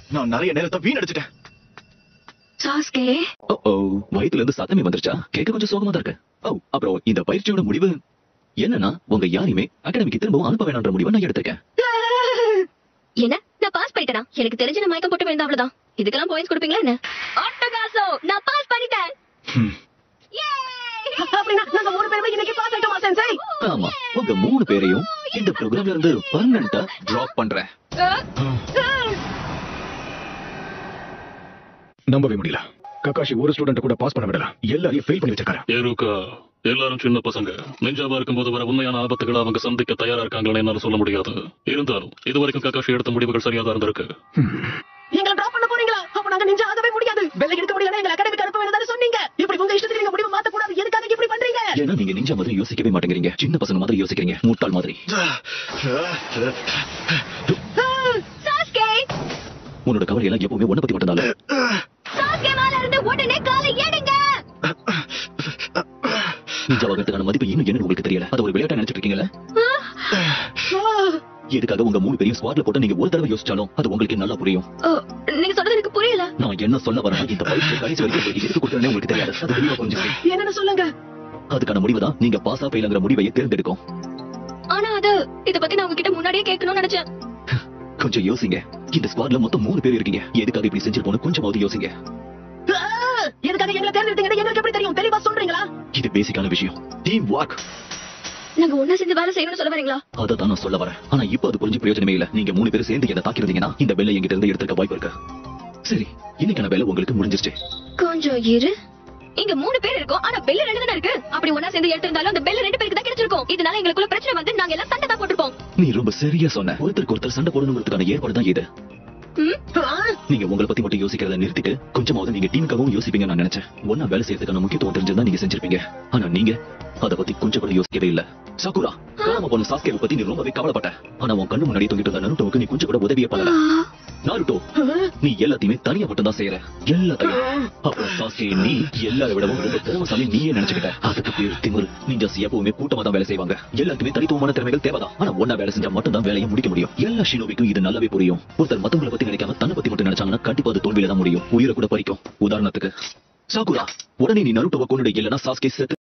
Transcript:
நான் நிறைய நேரத்தை வீணடிச்சிட்டேன் சாஸ்கே ஓ ஓ வயித்துல இருந்து சத்தமே வந்துருச்சா கேட்க கொஞ்சம் சோகமா தான் இருக்கு ஓ அப்புறம் இந்த பயிற்சியோட முடிவு என்னன்னா உங்க யாரையுமே அகாடமிக்கு திரும்பவும் அனுப்ப வேணான்ற முடிவை நான் எடுத்திருக்கேன் என்ன நான் பாஸ் பண்ணிட்டேனா எனக்கு தெரிஞ்ச நான் மயக்கம் போட்டு விழுந்தா அவ்வளவுதான் இதுக்கெல்லாம் பாயிண்ட்ஸ் கொடுப்பீங்களா என்ன அட்டகாசம் நான் பாஸ் பண்ணிட்டேன் ஹம். அப்படின்னா நாங்க மூணு பேருமே இன்னைக்கு பாஸ் ஆயிட்டோமா சென்சை ஆமா உங்க மூணு பேரையும் இந்த ப்ரோக்ராம்ல இருந்து பர்மனண்டா டிராப் பண்றேன் நம்பவே முடியல கக்காஷி ஒரு ஸ்டூடெண்ட் கூட பாஸ் பண்ண விடல எல்லாரையும் ஃபெயில் பண்ணி வச்சிருக்காரு ஏருக்கா எல்லாரும் சின்ன பசங்க நெஞ்சாவா இருக்கும்போது வர உண்மையான ஆபத்துகளை அவங்க சந்திக்க தயாரா இருக்காங்கன்னு என்னால சொல்ல முடியாது இருந்தாலும் இதுவரைக்கும் கக்காஷி எடுத்த முடிவுகள் சரியா தான் இருந்திருக்கு எங்களை டிராப் பண்ண போறீங்களா அப்ப நாங்க நிஞ்சா ஆகவே முடியாது வெள்ளை எடுக்க முடியல எங்க அகாடமிக்கு அனுப்ப வேண்டாம்னு சொன்னீங்க இப்படி உங்க இஷ்டத்துக்கு நீங்க முடிவு மாத்த கூடாது எதுக்காக இப்படி பண்றீங்க ஏன்னா நீங்க நிஞ்சா மாதிரி யோசிக்கவே மாட்டேங்கிறீங்க சின்ன பசங்க மாதிரி யோசிக்கிறீங்க முட்டாள் மாதிரி சாஸ்கே உன்னோட கவலை எல்லாம் எப்பவுமே ஒன்ன பத்தி மட்டும்தால சாஸ்கே மேல இருந்து உடனே காலை எடுங்க நிஞ்சா வகத்துக்கான மதிப்பு இன்னும் என்னன்னு உங்களுக்கு தெரியல அது ஒரு விளையாட்டா நினைச்சிட்டு இருக்கீங்களா எதுக்காக உங்க மூணு பேரையும் ஸ்குவாட்ல போட்டு நீங்க ஒரு தடவை யோசிச்சாலும் அது உங்களுக்கு நல்லா புரியும் ஓ, நீங்க சொல்றது எனக்கு புரியல நான் என்ன சொல்ல வரேன் இந்த பயிற்சி கடைசி வரைக்கும் உங்களுக்கு எதுக்கு கொடுக்குறேன்னு உங்களுக்கு தெரியாது அது தெளிவா கொஞ்சம் என்னன்னு சொல்லுங்க அதுக்கான முடிவு தான் நீங்க பாஸா ஃபெயிலுங்கிற முடிவை தேர்ந்தெடுக்கும் ஆனா அது இத பத்தி நான் உங்ககிட்ட முன்னாடியே கேட்கணும்னு நினைச்சேன் கொஞ்சம் யோசிங்க இந்த ஸ்குவாட்ல மொத்தம் மூணு பேர் இருக்கீங்க எதுக்காக இப்படி செஞ்சிருப்போம்னு கொஞ்சமாவது யோசிங்க எதுக்காக எங்களை தேர்ந்தெடுத்தீங்கன்னு எங்களுக்கு எப்படி தெரியும் தெளிவா சொல்றீங்களா இது பேசிக்கான விஷயம் டீம் ஒர்க் நாங்க ஒன்னா சேர்ந்து வேலை செய்யணும்னு சொல்ல வரீங்களா அதை தான் நான் சொல்ல வரேன் ஆனா இப்போ அது புரிஞ்சு பிரயோஜனமே இல்ல நீங்க மூணு பேரும் சேர்ந்து என்ன தாக்கிருந்தீங்கன்னா இந்த வேலை எங்கிட்ட இருந்து எடுத்துக்க வாய்ப்பு இருக்கு சரி இன்னைக்கான வேலை உங்களுக்கு முடிஞ்சிருச்சு கொஞ்சம் இரு இங்க மூணு பேர் இருக்கோம் ஆனா பெல்ல ரெண்டு தானே இருக்கு அப்படி ஒன்னா சேர்ந்து எடுத்திருந்தாலும் அந்த பெல்ல ரெண்டு பேருக்கு தான் கிடைச்சிருக்கும் இதனால எங்களுக்குள்ள பிரச்சனை வந்து நாங்க எல்லாம் சண்டை தான் போட்டிருப்போம் நீ ரொம்ப சரியா சொன்ன ஒருத்தருக்கு ஒருத்தர் சண்டை போடணுங்கிறதுக்கான ஏற்பாடு தான் இது ம்? நீங்க உங்களை பத்தி மட்டும் யோசிக்கிறத நிறுத்திட்டு கொஞ்சமாவது நீங்க டீமுக்காகவும் யோசிப்பீங்க நான் நினைச்சேன் ஒன்னா வேலை செய்யறதுக்கான முக்கியத்துவம் தெரிஞ்சிருந்தா நீங்க செஞ்சிருப்பீங்க ஆனா நீங்க அத பத்தி கொஞ்சம் கூட யோசிக்கவே இல்ல சகுரா காணாம போன சாஸ்கேவை பத்தி நீ ரொம்பவே கவலைப்பட்ட ஆனா உன் கண்ணு முன்னாடி தூங்கிட்டு இருந்த நருட்டோவுக்கு நீ கொஞ்சம் கூட உதவியே பண்ணல நாருட்டோ நீ எல்லாத்தையுமே தனியா மட்டும் தான் செய்யற எல்லாத்தையும் அப்புறம் சாஸ்கே நீ எல்லாரை விடவும் ரொம்ப திறமசாலி நீயே நினைச்சுக்கிட்ட அதுக்கு பேர் திமிரு நீஞ்சஸ் எப்பவுமே கூட்டமா தான் வேலை செய்வாங்க எல்லாருக்குமே தனித்துவமான திறமைகள் தேவைதான் ஆனா ஒன்னா வேலை செஞ்சா மட்டும் தான் வேலையை முடிக்க முடியும் எல்லா ஷினோபிக்கும் இது நல்லாவே புரியும் ஒருத்தர் மத்தவங்களை பத்தி நினைக்காம தன்னை பத்தி மட்டும் நினைச்சாங்கன்னா கண்டிப்பா அது தோல்வியில தான் முடியும் உயிரை கூட பறிக்கும் உதாரணத்துக்கு சாகுரா உடனே நீ நருட்டோவை கொண்டுடு இல்லைன்னா சாஸ்கே செத்து